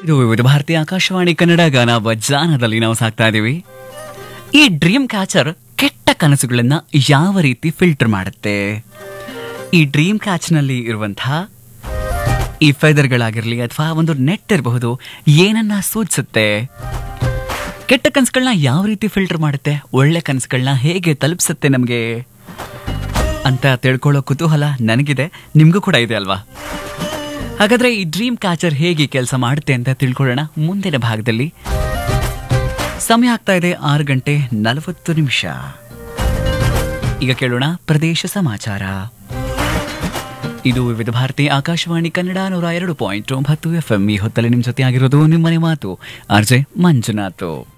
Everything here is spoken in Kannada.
ಇದು ವಿವಿಧ ಭಾರತೀಯ ಆಕಾಶವಾಣಿ ಕನ್ನಡ ಗಾನ ವಜ್ಜಾನದಲ್ಲಿ ನಾವು ಸಾಕ್ತಾ ಇದ್ದೀವಿ ಈ ಡ್ರೀಮ್ ಕ್ಯಾಚರ್ ಕೆಟ್ಟ ಕನಸುಗಳನ್ನ ಯಾವ ರೀತಿ ಫಿಲ್ಟರ್ ಮಾಡುತ್ತೆ ಈ ಡ್ರೀಮ್ ಕ್ಯಾಚ್ನಲ್ಲಿ ಇರುವಂತಹ ಈ ಫೆದರ್ಗಳಾಗಿರ್ಲಿ ಅಥವಾ ಒಂದು ನೆಟ್ ಇರಬಹುದು ಏನನ್ನ ಸೂಚಿಸುತ್ತೆ ಕೆಟ್ಟ ಕನಸುಗಳನ್ನ ಯಾವ ರೀತಿ ಫಿಲ್ಟರ್ ಮಾಡುತ್ತೆ ಒಳ್ಳೆ ಕನಸುಗಳನ್ನ ಹೇಗೆ ತಲುಪಿಸುತ್ತೆ ನಮಗೆ ಅಂತ ತಿಳ್ಕೊಳ್ಳೋ ಕುತೂಹಲ ನನಗಿದೆ ನಿಮಗೂ ಕೂಡ ಇದೆ ಅಲ್ವಾ ಹಾಗಾದ್ರೆ ಈ ಡ್ರೀಮ್ ಕ್ಯಾಚರ್ ಹೇಗೆ ಕೆಲಸ ಮಾಡುತ್ತೆ ಅಂತ ತಿಳ್ಕೊಳ್ಳೋಣ ಮುಂದಿನ ಭಾಗದಲ್ಲಿ ಸಮಯ ಆಗ್ತಾ ಇದೆ ಆರು ಗಂಟೆ ನಲವತ್ತು ನಿಮಿಷ ಈಗ ಕೇಳೋಣ ಪ್ರದೇಶ ಸಮಾಚಾರ ಇದು ವಿವಿಧ ಭಾರತಿ ಆಕಾಶವಾಣಿ ಕನ್ನಡ ನೂರ ಎರಡು ಪಾಯಿಂಟ್ ಒಂಬತ್ತು ಎಫ್ ಎಂ ಈ ಹೊತ್ತಲ್ಲಿ ನಿಮ್ಮ ಜೊತೆ ಆಗಿರೋದು ನಿಮ್ಮನೆ ಮಾತು ಆರ್ಜೆ ಮಂಜುನಾಥ್